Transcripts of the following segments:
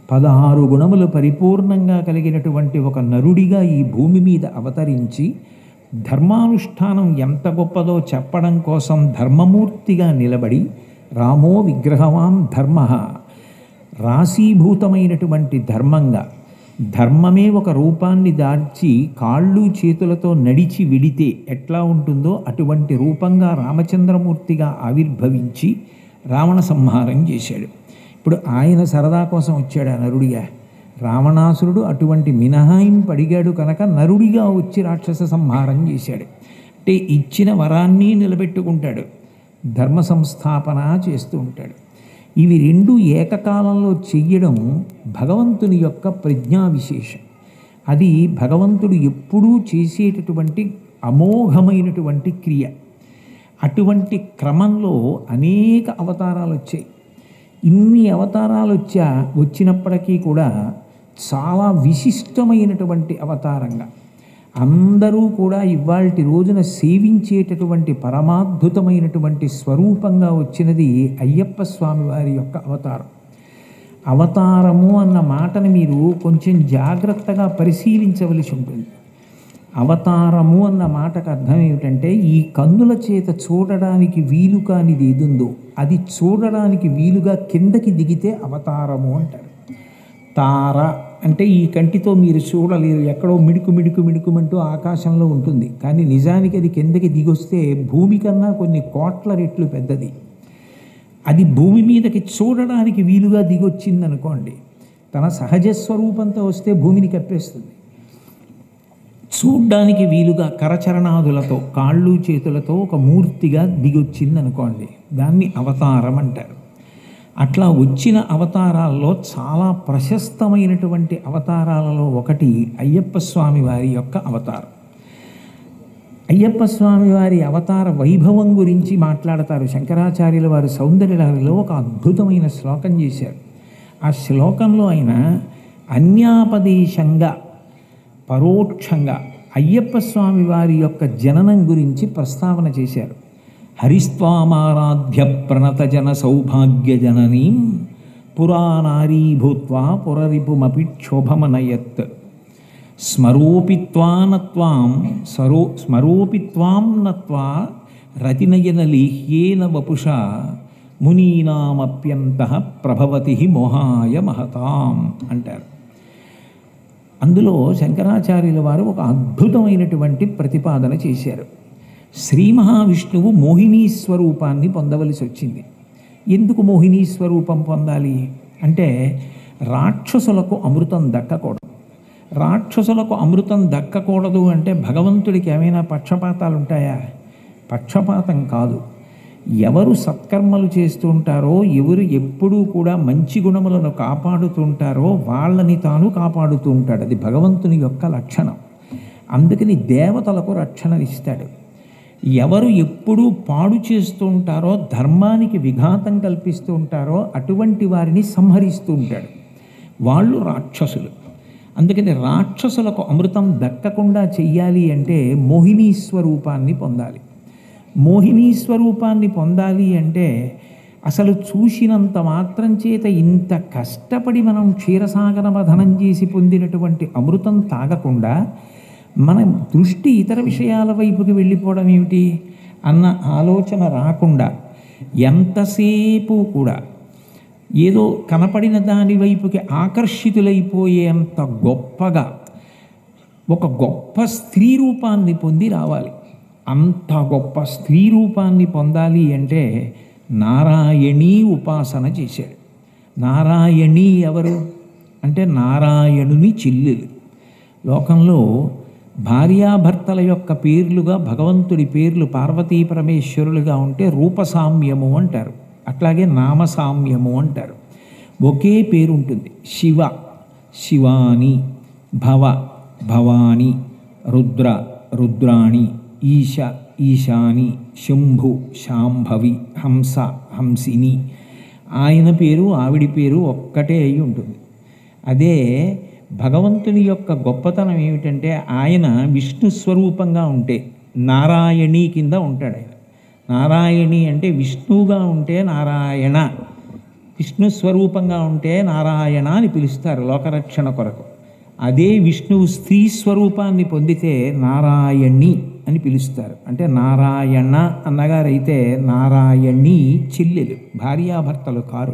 పదహారు గుణములు పరిపూర్ణంగా కలిగినటువంటి ఒక నరుడిగా ఈ భూమి మీద అవతరించి ధర్మానుష్ఠానం ఎంత గొప్పదో చెప్పడం కోసం ధర్మమూర్తిగా నిలబడి రామో విగ్రహవాన్ ధర్మ రాశీభూతమైనటువంటి ధర్మంగా ధర్మమే ఒక రూపాన్ని దాల్చి కాళ్ళు చేతులతో నడిచి విడితే ఎట్లా ఉంటుందో అటువంటి రూపంగా రామచంద్రమూర్తిగా ఆవిర్భవించి రావణ సంహారం చేశాడు ఇప్పుడు ఆయన సరదా కోసం వచ్చాడు ఆ నరుడిగా రావణాసురుడు అటువంటి మినహాయింపు అడిగాడు కనుక నరుడిగా వచ్చి రాక్షస సంహారం చేశాడు అంటే ఇచ్చిన వరాన్ని నిలబెట్టుకుంటాడు ధర్మ సంస్థాపన చేస్తూ ఉంటాడు ఇవి రెండు ఏకకాలంలో చెయ్యడం భగవంతుని యొక్క ప్రజ్ఞా విశేషం అది భగవంతుడు ఎప్పుడూ చేసేటటువంటి అమోఘమైనటువంటి క్రియ అటువంటి క్రమంలో అనేక అవతారాలు వచ్చాయి ఇన్ని అవతారాలు వచ్చా వచ్చినప్పటికీ కూడా చాలా విశిష్టమైనటువంటి అవతారంగా అందరూ కూడా ఇవాల్టి రోజున సేవించేటటువంటి పరమాద్భుతమైనటువంటి స్వరూపంగా వచ్చినది అయ్యప్ప స్వామి వారి యొక్క అవతారం అవతారము అన్న మాటని మీరు కొంచెం జాగ్రత్తగా పరిశీలించవలసి ఉంటుంది అవతారము అన్న మాటకు అర్థం ఏమిటంటే ఈ కన్నుల చేత చూడడానికి వీలు కానిది ఏదుందో అది చూడడానికి వీలుగా కిందకి దిగితే అవతారము అంటారు తార అంటే ఈ కంటితో మీరు చూడలేరు ఎక్కడో మిడుకు మిడుకు మిడుకుమంటూ ఆకాశంలో ఉంటుంది కానీ నిజానికి అది కిందకి దిగొస్తే భూమి కన్నా కొన్ని కోట్ల రెట్లు పెద్దది అది భూమి మీదకి చూడడానికి వీలుగా దిగొచ్చింది అనుకోండి తన సహజ స్వరూపంతో వస్తే భూమిని కప్పేస్తుంది చూడ్డానికి వీలుగా కరచరణాదులతో కాళ్ళు చేతులతో ఒక మూర్తిగా దిగొచ్చింది అనుకోండి దాన్ని అవతారం అంటారు అట్లా వచ్చిన అవతారాల్లో చాలా ప్రశస్తమైనటువంటి అవతారాలలో ఒకటి అయ్యప్ప స్వామి వారి యొక్క అవతారం అయ్యప్ప స్వామి వారి అవతార వైభవం గురించి మాట్లాడతారు శంకరాచార్యుల వారు సౌందర్యలహరిలో ఒక అద్భుతమైన శ్లోకం చేశారు ఆ శ్లోకంలో ఆయన అన్యాపదేశంగా పరోక్షంగా అయ్యప్ప స్వామి వారి యొక్క జననం గురించి ప్రస్తావన చేశారు హరిస్వామారాధ్య ప్రణత జన సౌభాగ్య జననీం పురానారీ భూత్వా పురరిపుమపి క్షోభమనయత్ స్మరోపిత్వానత్వాం సరో స్మరోపిత్వాం నత్వా రతినయనలీహ్యేన వపుష మునీనామప్యంత ప్రభవతి మోహాయ మహతాం అంటారు అందులో శంకరాచార్యుల వారు ఒక అద్భుతమైనటువంటి ప్రతిపాదన చేశారు శ్రీ మహావిష్ణువు మోహినీ స్వరూపాన్ని పొందవలసి వచ్చింది ఎందుకు మోహినీ స్వరూపం పొందాలి అంటే రాక్షసులకు అమృతం దక్కకూడదు రాక్షసులకు అమృతం దక్కకూడదు అంటే భగవంతుడికి ఏమైనా పక్షపాతాలు ఉంటాయా పక్షపాతం కాదు ఎవరు సత్కర్మలు చేస్తూ ఉంటారో ఎవరు ఎప్పుడూ కూడా మంచి గుణములను కాపాడుతుంటారో వాళ్ళని తాను కాపాడుతూ ఉంటాడు అది భగవంతుని యొక్క లక్షణం అందుకని దేవతలకు రక్షణనిస్తాడు ఎవరు ఎప్పుడూ పాడు చేస్తూ ఉంటారో ధర్మానికి విఘాతం కల్పిస్తూ ఉంటారో అటువంటి వారిని సంహరిస్తూ ఉంటాడు వాళ్ళు రాక్షసులు అందుకని రాక్షసులకు అమృతం దక్కకుండా చెయ్యాలి అంటే మోహినీ స్వరూపాన్ని పొందాలి మోహినీ స్వరూపాన్ని పొందాలి అంటే అసలు చూసినంత మాత్రం చేత ఇంత కష్టపడి మనం క్షీరసాగర మథనం చేసి పొందినటువంటి అమృతం తాగకుండా మన దృష్టి ఇతర విషయాల వైపుకి వెళ్ళిపోవడం ఏమిటి అన్న ఆలోచన రాకుండా ఎంతసేపు కూడా ఏదో కనపడిన దాని వైపుకి ఆకర్షితులైపోయేంత గొప్పగా ఒక గొప్ప స్త్రీ రూపాన్ని పొంది రావాలి అంత గొప్ప స్త్రీ రూపాన్ని పొందాలి అంటే నారాయణీ ఉపాసన చేశాడు నారాయణి ఎవరు అంటే నారాయణుని చెల్లెలు లోకంలో భార్యాభర్తల యొక్క పేర్లుగా భగవంతుడి పేర్లు పార్వతీ పరమేశ్వరులుగా ఉంటే రూపసామ్యము అంటారు అట్లాగే నామసామ్యము అంటారు ఒకే పేరు ఉంటుంది శివ శివాని భవ భవాని రుద్ర రుద్రాణి ఈశ ఈశాని శంభు శాంభవి హంస హంసిని ఆయన పేరు ఆవిడి పేరు ఒక్కటే అయి ఉంటుంది అదే భగవంతుని యొక్క గొప్పతనం ఏమిటంటే ఆయన విష్ణు స్వరూపంగా ఉంటే నారాయణి కింద ఉంటాడు ఆయన నారాయణి అంటే విష్ణువుగా ఉంటే నారాయణ విష్ణు స్వరూపంగా ఉంటే నారాయణ అని పిలుస్తారు లోకరక్షణ కొరకు అదే విష్ణువు స్త్రీ స్వరూపాన్ని పొందితే నారాయణి అని పిలుస్తారు అంటే నారాయణ అన్నగారైతే నారాయణి చెల్లెలు భార్యాభర్తలు కారు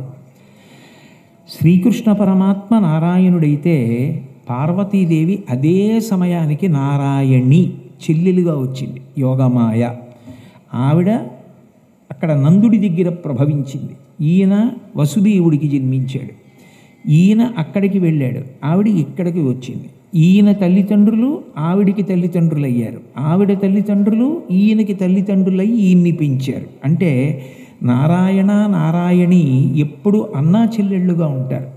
శ్రీకృష్ణ పరమాత్మ నారాయణుడైతే పార్వతీదేవి అదే సమయానికి నారాయణి చెల్లెలుగా వచ్చింది యోగమాయ ఆవిడ అక్కడ నందుడి దగ్గర ప్రభవించింది ఈయన వసుదేవుడికి జన్మించాడు ఈయన అక్కడికి వెళ్ళాడు ఆవిడ ఇక్కడికి వచ్చింది ఈయన తల్లిదండ్రులు ఆవిడికి తల్లిదండ్రులు అయ్యారు ఆవిడ తల్లిదండ్రులు ఈయనకి తల్లిదండ్రులై ఈయన్ని పెంచారు అంటే నారాయణ నారాయణి ఎప్పుడు అన్నా చెల్లెళ్ళుగా ఉంటారు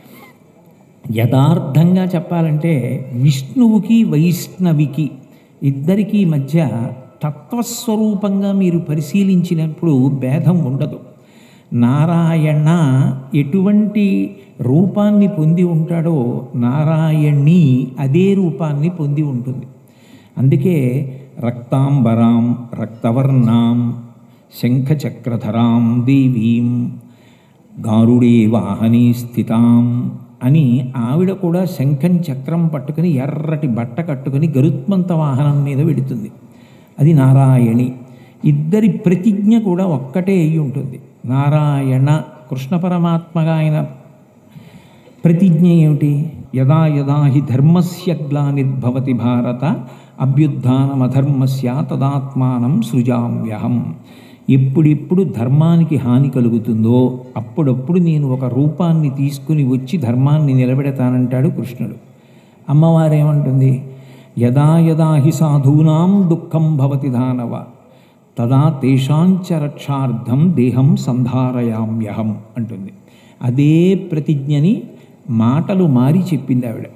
యథార్థంగా చెప్పాలంటే విష్ణువుకి వైష్ణవికి ఇద్దరికీ మధ్య తత్వస్వరూపంగా మీరు పరిశీలించినప్పుడు భేదం ఉండదు నారాయణ ఎటువంటి రూపాన్ని పొంది ఉంటాడో నారాయణి అదే రూపాన్ని పొంది ఉంటుంది అందుకే రక్తాంబరాం రక్తవర్ణాం శంఖచక్రధరాం దేవీం గారుడే వాహనే స్థితాం అని ఆవిడ కూడా శంఖం చక్రం పట్టుకుని ఎర్రటి బట్ట కట్టుకుని గరుత్మంత వాహనం మీద వెడుతుంది అది నారాయణి ఇద్దరి ప్రతిజ్ఞ కూడా ఒక్కటే అయి ఉంటుంది నారాయణ కృష్ణ పరమాత్మగా ఆయన ప్రతిజ్ఞ ఏమిటి యదా యదా హి ధర్మస్య గ్లానిర్భవతి భారత అభ్యుత్నమధర్మస్య తదాత్మానం సృజామ్యహం ఎప్పుడెప్పుడు ధర్మానికి హాని కలుగుతుందో అప్పుడప్పుడు నేను ఒక రూపాన్ని తీసుకుని వచ్చి ధర్మాన్ని నిలబెడతానంటాడు కృష్ణుడు అమ్మవారేమంటుంది యదా యదా హి సాధూనాం దుఃఖం భవతి దానవ తదా తేషాంచ రక్షార్థం దేహం సంధారయామ్యహం అంటుంది అదే ప్రతిజ్ఞని మాటలు మారి చెప్పింది ఆవిడ